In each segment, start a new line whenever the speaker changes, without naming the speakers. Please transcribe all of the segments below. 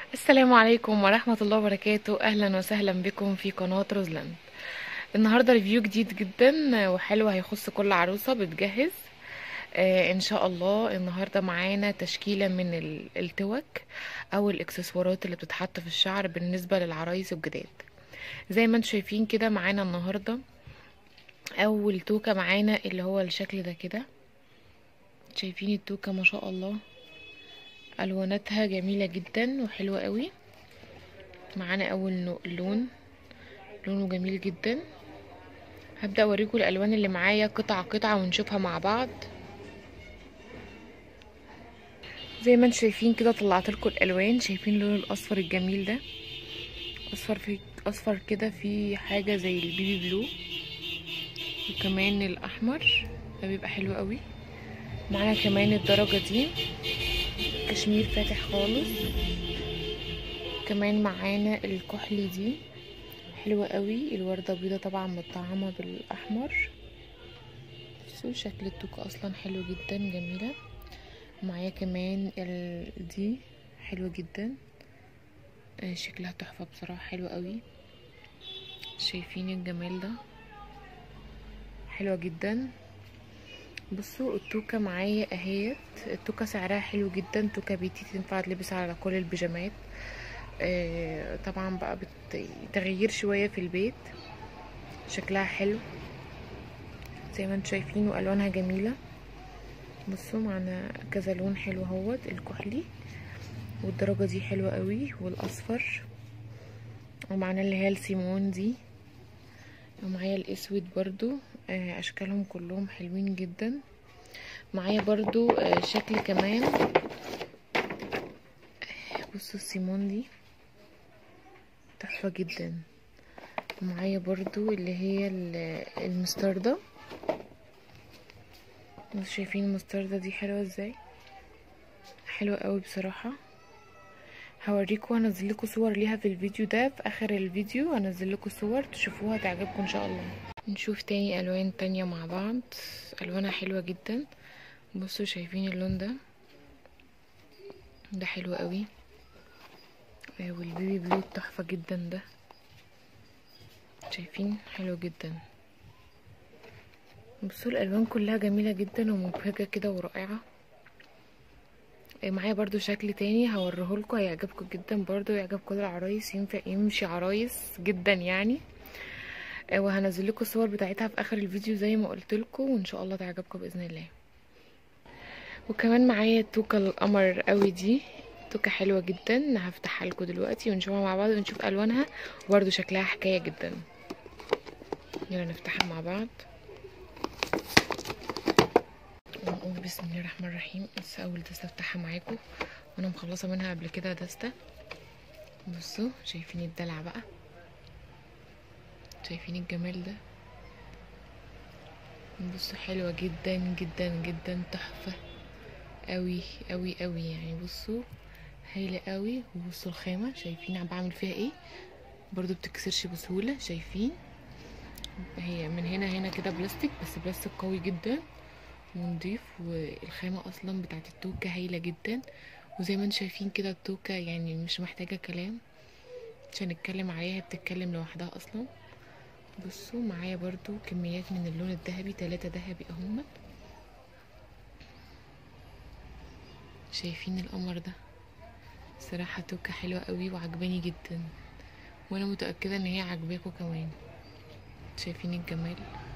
السلام عليكم ورحمة الله وبركاته أهلا وسهلا بكم في قناة روزلاند النهاردة ريفيو جديد جدا وحلو هيخص كل عروسة بتجهز آه ان شاء الله النهاردة معانا تشكيلة من ال- التوك او الاكسسوارات اللي بتتحط في الشعر بالنسبة للعرايس الجداد زي ما انتم شايفين كده معانا النهاردة اول توكة معانا اللي هو الشكل ده كده شايفين التوكة ما شاء الله الواناتها جميله جدا وحلوه قوي معانا اول نوع- لون لونه جميل جدا هبدا اوريكم الالوان اللي معايا قطعه قطعه ونشوفها مع بعض زي ما انتم شايفين كده طلعت لكم الالوان شايفين اللون الاصفر الجميل ده اصفر في اصفر كده في حاجه زي البيبي بلو وكمان الاحمر ده بيبقى حلو قوي معانا كمان الدرجه دي كشمير فاتح خالص كمان معانا الكحلي دي حلوة قوي الوردة بيضة طبعا مطعمة بالاحمر بصوا شكل التوكة اصلا حلو جدا جميلة معايا كمان ال... دي حلوة جدا آه، شكلها تحفة بصراحة حلو قوي شايفين الجمال ده حلوة جدا بصوا التوكة معايا اهيت التوكة سعرها حلو جدا توكة بيتي تنفع تلبس على كل البيجامات آه طبعا بقى بت- تغيير شوية في البيت شكلها حلو زي ما انتم شايفين والوانها جميلة بصوا معنا كذا لون حلو اهوت الكحلي والدرجة دي حلوة قوي والاصفر ومعنا اللي هي السيمون دي ومعايا الاسود برضو آه، اشكالهم كلهم حلوين جدا معايا برضو آه، شكل كمان بصوا السيمون دي تحفة جدا معايا برضو اللي هي ال- المستردة انتوا شايفين المستردة دي حلوة ازاي حلوة قوي بصراحة هوريكم هنزل لكم صور ليها في الفيديو ده في اخر الفيديو هنزل لكم صور تشوفوها تعجبكم ان شاء الله نشوف تاني الوان تانية مع بعض الوانها حلوة جدا بصوا شايفين اللون ده ده حلو قوي آه، والبيبي بلو تحفة جدا ده شايفين حلو جدا بصوا الالوان كلها جميلة جدا ومبهجة كده ورائعة آه، معايا برضو شكل تاني هوريهولكوا هيعجبكم جدا برضو يعجب كل العرايس ينفع يمشي عرايس جدا يعني آه، وهنزل لكم الصور بتاعتها في اخر الفيديو زي ما قلت لكم وان شاء الله تعجبكم باذن الله وكمان معايا التوكه القمر قوي دي توكه حلوه جدا هفتحها لكم دلوقتي ونشوفها مع بعض ونشوف الوانها وبرده شكلها حكايه جدا يلا نفتحها مع بعض ونقول بسم الله الرحمن الرحيم بس اول دستة افتحها معاكم وانا مخلصه منها قبل كده دستة بصوا شايفين الدلع بقى شايفين الجمال ده بصوا حلوة جدا جدا جدا تحفة قوي قوي قوي يعني بصوا هايلة قوي وبصوا الخامة شايفين عم بعمل فيها ايه برضو بتكسرش بسهولة شايفين هي من هنا هنا كده بلاستيك بس بلاستيك قوي جدا ونضيف والخامة اصلا بتاعت التوكة هايلة جدا وزي ما انتم شايفين كده التوكة يعني مش محتاجة كلام مش هنتكلم عليها بتتكلم لوحدها اصلا بصوا معايا برضو كميات من اللون الذهبي تلاتة ذهبي اهمت شايفين القمر ده صراحة توكة حلوة قوي وعجباني جدا وانا متأكدة ان هي عجباكم كمان شايفين الجمال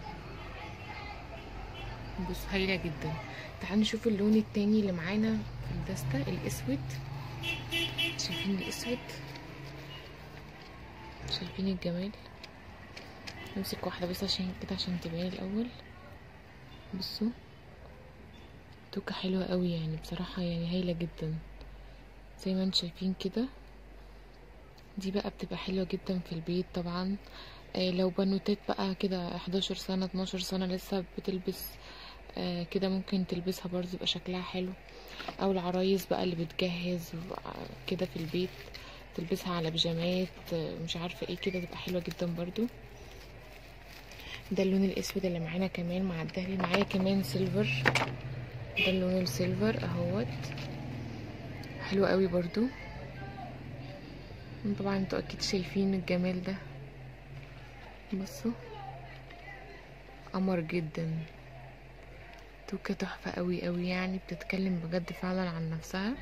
بص هايلة جدا تعالوا نشوف اللون التاني اللي معانا في الدستة الاسود شايفين الاسود شايفين الجمال نمسك واحدة بس عشان كده عشان تبان الأول بصوا توكة حلوة قوي يعني بصراحة يعني هايلة جدا زي ما انتم شايفين كده دي بقى بتبقى حلوة جدا في البيت طبعا آه لو بنوتات بقى كده 11 سنة 12 سنة لسه بتلبس آه كده ممكن تلبسها برضه يبقى شكلها حلو او العرايس بقى اللي بتجهز كده في البيت تلبسها على بيجامات آه مش عارفة ايه كده تبقى حلوة جدا برضو ده اللون الاسود اللي معانا كمان مع الدهبي معايا كمان سيلفر ده اللون السيلفر اهوت حلو قوي برضو طبعا انتوا اكيد شايفين الجمال ده بصوا قمر جدا توكة تحفة قوي قوي يعني بتتكلم بجد فعلا عن نفسها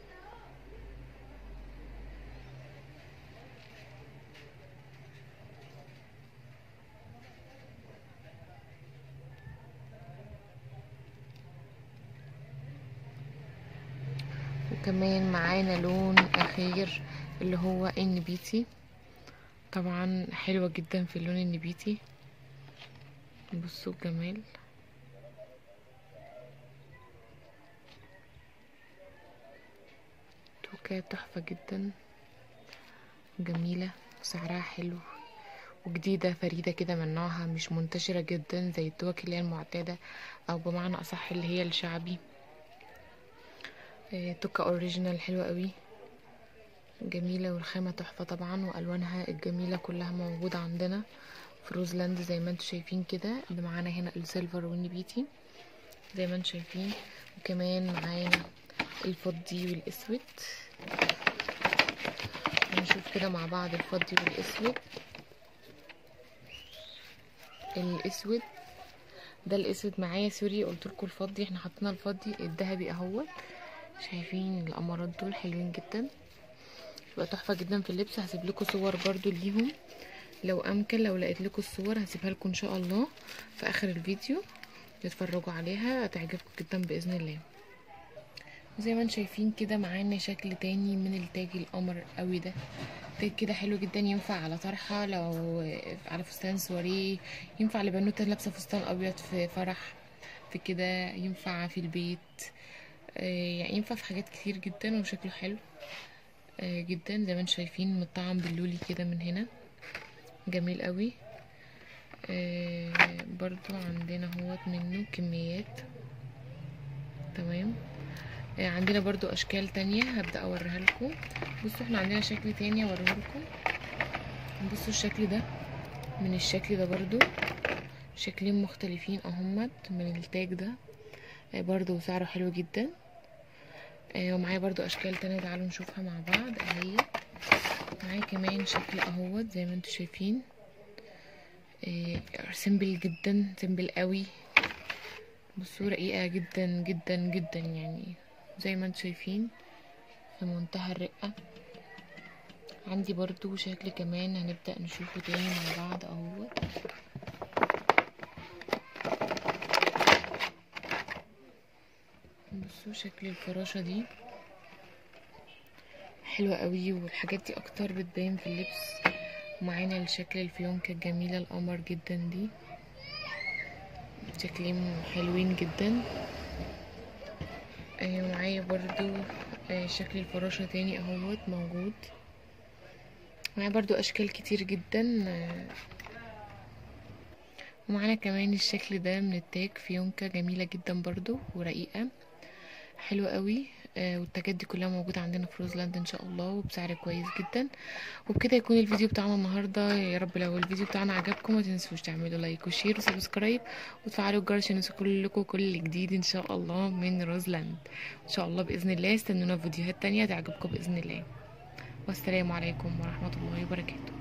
وكمان معانا لون اخير اللي هو النبيتي طبعا حلوة جدا في اللون النبيتي بصوا الجمال توكة تحفة جدا جميلة وسعرها حلو وجديدة فريدة كده من نوعها مش منتشرة جدا زي التوك اللي هي المعتادة او بمعنى اصح اللي هي الشعبي آه، توكة اوريجينال حلوة قوي جميلة والخامة تحفة طبعا والوانها الجميلة كلها موجودة عندنا في روزلاند زي ما انتم شايفين كده اللي معانا هنا السيلفر والنبيتي زي ما انتم شايفين وكمان معانا الفضي والاسود نشوف كده مع بعض الفضي والاسود الاسود ده الاسود معايا سوري قلت لكم الفضي احنا حطينا الفضي الذهبي اهوت شايفين الامارات دول حلوين جدا يبقى تحفه جدا في اللبس هسيب لكم صور برضو ليهم لو امكن لو لقيت لكم الصور هسيبها لكم ان شاء الله في اخر الفيديو تتفرجوا عليها هتعجبكم جدا باذن الله زي ما انتم شايفين كده معانا شكل تاني من التاج القمر قوي ده تاج كده حلو جدا ينفع على طرحه لو على فستان سواريه ينفع لبنوته لابسه فستان ابيض في فرح في كده ينفع في البيت آه، يعني ينفع في حاجات كتير جدا وشكله حلو آه، جدا زي ما انتم شايفين مطعم باللولي كده من هنا جميل قوي آه، برضو عندنا هوت منه كميات تمام آه، عندنا برضو اشكال تانية هبدأ اوريها لكم بصوا احنا عندنا شكل تاني اوريه لكم بصوا الشكل ده من الشكل ده برضو شكلين مختلفين اهمت من التاج ده آه، برضو سعره حلو جدا آه، ومعايا برضو اشكال تانية تعالوا نشوفها مع بعض اهي معايا كمان شكل اهوت زي ما انتم شايفين آه، سيمبل جدا سيمبل قوي بصوا رقيقة جدا جدا جدا يعني زي ما انتم شايفين في منتهى الرقة عندي برضو شكل كمان هنبدأ نشوفه تاني مع بعض اهوت بصوا شكل الفراشة دي حلوة قوي والحاجات دي اكتر بتبين في اللبس ومعانا الشكل الفيونكة الجميلة القمر جدا دي شكلين حلوين جدا آه، ومعايا برضو آه، شكل الفراشة تاني اهوت موجود معايا برضو اشكال كتير جدا آه، ومعانا كمان الشكل ده من التاج فيونكة جميلة جدا برضو ورقيقة حلوة قوي آه، والتاجات دي كلها موجودة عندنا في روزلاند ان شاء الله وبسعر كويس جدا وبكده يكون الفيديو بتاعنا النهاردة يا رب لو الفيديو بتاعنا عجبكم ما تنسوش تعملوا لايك وشير وسبسكرايب وتفعلوا الجرس عشان يوصل لكم كل جديد ان شاء الله من روزلاند ان شاء الله باذن الله استنونا في فيديوهات تانية تعجبكم باذن الله والسلام عليكم ورحمة الله وبركاته